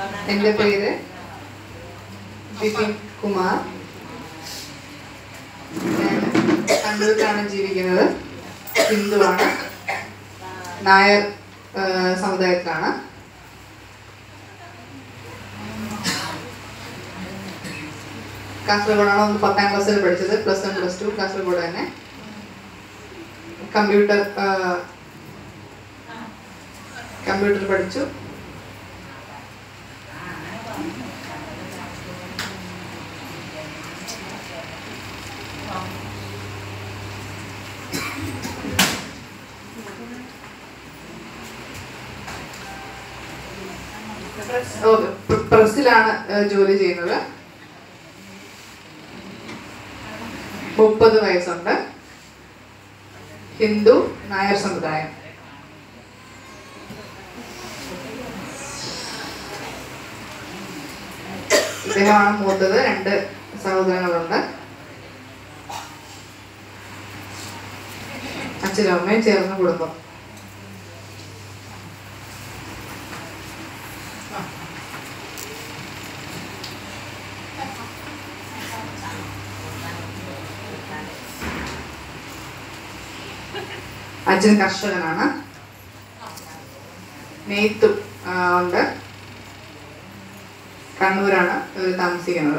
എൻ്റെ പേര് ബിപിൻ കുമാർ ഞാൻ കണ്ണൂരിലാണ് ജീവിക്കുന്നത് ഹിന്ദുവാണ് നായർ ആ, സമുദായത്തിലാണ് കാസർഗോഡാണ് ഒന്ന് പത്താം ക്ലാസ്സിൽ പഠിച്ചത് plus one plus two Kasaragod തന്നെ കമ്പ്യൂട്ടർ കമ്പ്യൂട്ടർ പഠിച്ചു ഓക്കെ പ്രസ്സിലാണ് ഏഹ്, ജോലി ചെയ്യുന്നത് മുപ്പത് വയസ്സുണ്ട് ഹിന്ദു നായർ സമുദായം ഇദ്ദേഹമാണ് മൂത്തത് രണ്ട് സഹോദരങ്ങളുണ്ട് അച്ഛനും അമ്മയും ചേർന്ന കുടുംബം അച്ഛൻ കർഷകനാണ് നെയ്ത്തും ആ, ഉണ്ട് കണ്ണൂരാണ് ഇവർ താമസിക്കുന്നത്